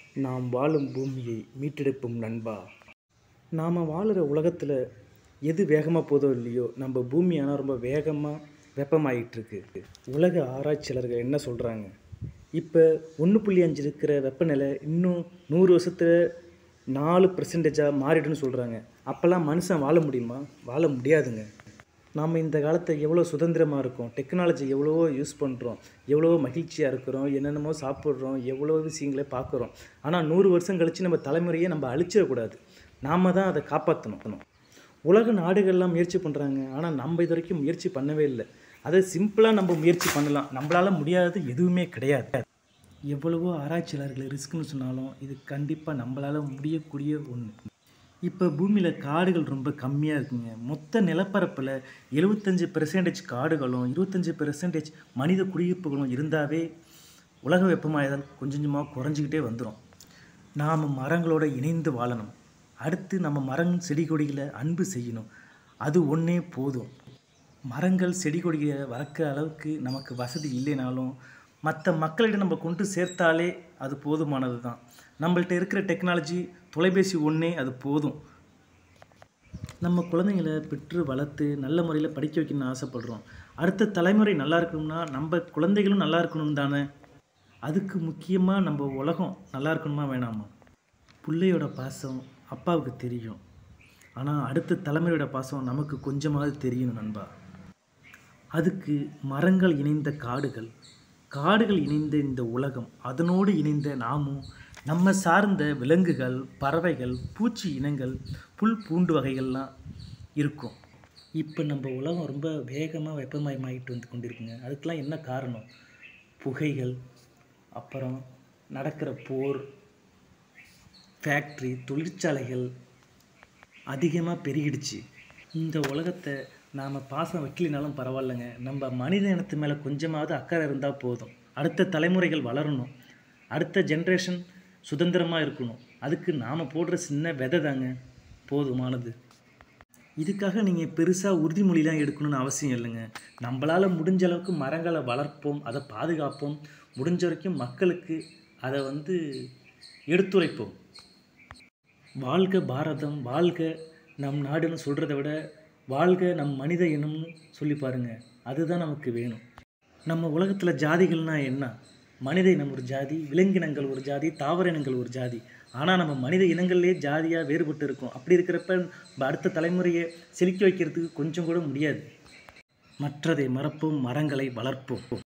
நாம் வாழும் பூமியை மீட்டெடுப்போம் நண்பா நாம் வாழுற உலகத்தில் எது வேகமாக போதோ இல்லையோ நம்ம பூமி ஆனால் ரொம்ப வேகமாக வெப்பமாயிட்டிருக்கு உலக ஆராய்ச்சியாளர்கள் என்ன சொல்கிறாங்க இப்போ ஒன்று புள்ளி அஞ்சு இருக்கிற வெப்பநிலை இன்னும் நூறு வருஷத்தில் நாலு பர்சன்டேஜாக மாறிடுன்னு சொல்கிறாங்க அப்போல்லாம் மனுஷன் வாழ முடியுமா வாழ முடியாதுங்க நாம் இந்த காலத்தை எவ்வளோ சுதந்திரமாக இருக்கோம் டெக்னாலஜி எவ்வளவோ யூஸ் பண்ணுறோம் எவ்வளவோ மகிழ்ச்சியாக இருக்கிறோம் என்னென்னமோ சாப்பிட்றோம் எவ்வளோ விஷயங்களை பார்க்குறோம் ஆனால் நூறு வருஷம் கழித்து நம்ம தலைமுறையை நம்ம அழிச்சிடக்கூடாது நாம் தான் அதை காப்பாற்றணும் உலக நாடுகள்லாம் முயற்சி பண்ணுறாங்க ஆனால் நம்ம இது வரைக்கும் முயற்சி பண்ணவே இல்லை அதை சிம்பிளாக நம்ம முயற்சி பண்ணலாம் நம்மளால் முடியாதது எதுவுமே கிடையாது எவ்வளவோ ஆராய்ச்சியாளர்கள் ரிஸ்க்குன்னு சொன்னாலும் இது கண்டிப்பாக நம்மளால் முடியக்கூடிய ஒன்று இப்போ பூமியில் காடுகள் ரொம்ப கம்மியாக இருக்குங்க மொத்த நிலப்பரப்பில் எழுபத்தஞ்சி பெர்சன்டேஜ் காடுகளும் இருபத்தஞ்சி பெர்சன்டேஜ் மனித குடியிருப்புகளும் இருந்தாவே உலக வெப்பமாயதால் கொஞ்சம் கொஞ்சமாக குறைஞ்சிக்கிட்டே வந்துடும் நாம் மரங்களோட இணைந்து வாழணும் அடுத்து நம்ம மரங்கள் செடி கொடிகளை அன்பு செய்யணும் அது ஒன்றே போதும் மரங்கள் செடி கொடிகளை வளர்க்குற அளவுக்கு நமக்கு வசதி இல்லைனாலும் மற்ற மக்களிடம் நம்ம கொண்டு சேர்த்தாலே அது போதுமானது தான் நம்மள்ட்ட இருக்கிற டெக்னாலஜி தொலைபேசி ஒன்றே அது போதும் நம்ம குழந்தைங்களை பெற்று வளர்த்து நல்ல முறையில் படிக்க வைக்கணும்னு ஆசைப்படுறோம் அடுத்த தலைமுறை நல்லா இருக்கணும்னா நம்ம குழந்தைகளும் நல்லா இருக்கணும் தானே அதுக்கு முக்கியமாக நம்ம உலகம் நல்லா இருக்கணுமா வேணாமா பிள்ளையோட பாசம் அப்பாவுக்கு தெரியும் ஆனால் அடுத்த தலைமுறையோட பாசம் நமக்கு கொஞ்சமாவது தெரியணும் நண்பா அதுக்கு மரங்கள் இணைந்த காடுகள் காடுகள் இணைந்த இந்த உலகம் அதனோடு இணைந்த நாமும் நம்ம சார்ந்த விலங்குகள் பறவைகள் பூச்சி இனங்கள் புல் பூண்டு வகைகள்லாம் இருக்கும் இப்போ நம்ம உலகம் ரொம்ப வேகமாக வெப்பமயமாகிட்டு வந்து கொண்டிருக்குங்க அதுக்கெலாம் என்ன காரணம் புகைகள் அப்புறம் நடக்கிற போர் ஃபேக்ட்ரி தொழிற்சாலைகள் அதிகமாக பெருகிடுச்சு இந்த உலகத்தை நாம் பாசம் வைக்கலினாலும் பரவாயில்லைங்க நம்ம மனித இனத்து மேலே கொஞ்சமாவது அக்கறை இருந்தால் போதும் அடுத்த தலைமுறைகள் வளரணும் அடுத்த ஜென்ரேஷன் சுதந்திரமாக இருக்கணும் அதுக்கு நாம் போடுற சின்ன விதை தாங்க போதுமானது இதுக்காக நீங்கள் பெருசாக உறுதிமொழிலாம் எடுக்கணும்னு அவசியம் இல்லைங்க நம்மளால் முடிஞ்ச அளவுக்கு மரங்களை வளர்ப்போம் அதை பாதுகாப்போம் முடிஞ்ச வரைக்கும் மக்களுக்கு அதை வந்து எடுத்துரைப்போம் வாழ்க பாரதம் வாழ்க நம் நாடுன்னு சொல்கிறத விட வாழ்க நம் மனித இனம்னு சொல்லி பாருங்க அதுதான் நமக்கு வேணும் நம்ம உலகத்தில் ஜாதிகள்னால் என்ன மனித இனம் ஒரு ஜாதி விலங்கினங்கள் ஒரு ஜாதி தாவர இனங்கள் ஒரு ஜாதி ஆனால் நம்ம மனித இனங்கள்லேயே ஜாதியாக வேறுபட்டு இருக்கோம் அப்படி இருக்கிறப்ப நம்ம அடுத்த தலைமுறையை செழிக்க வைக்கிறதுக்கு கொஞ்சம் கூட முடியாது மற்றதை மறப்போம் மரங்களை வளர்ப்போம்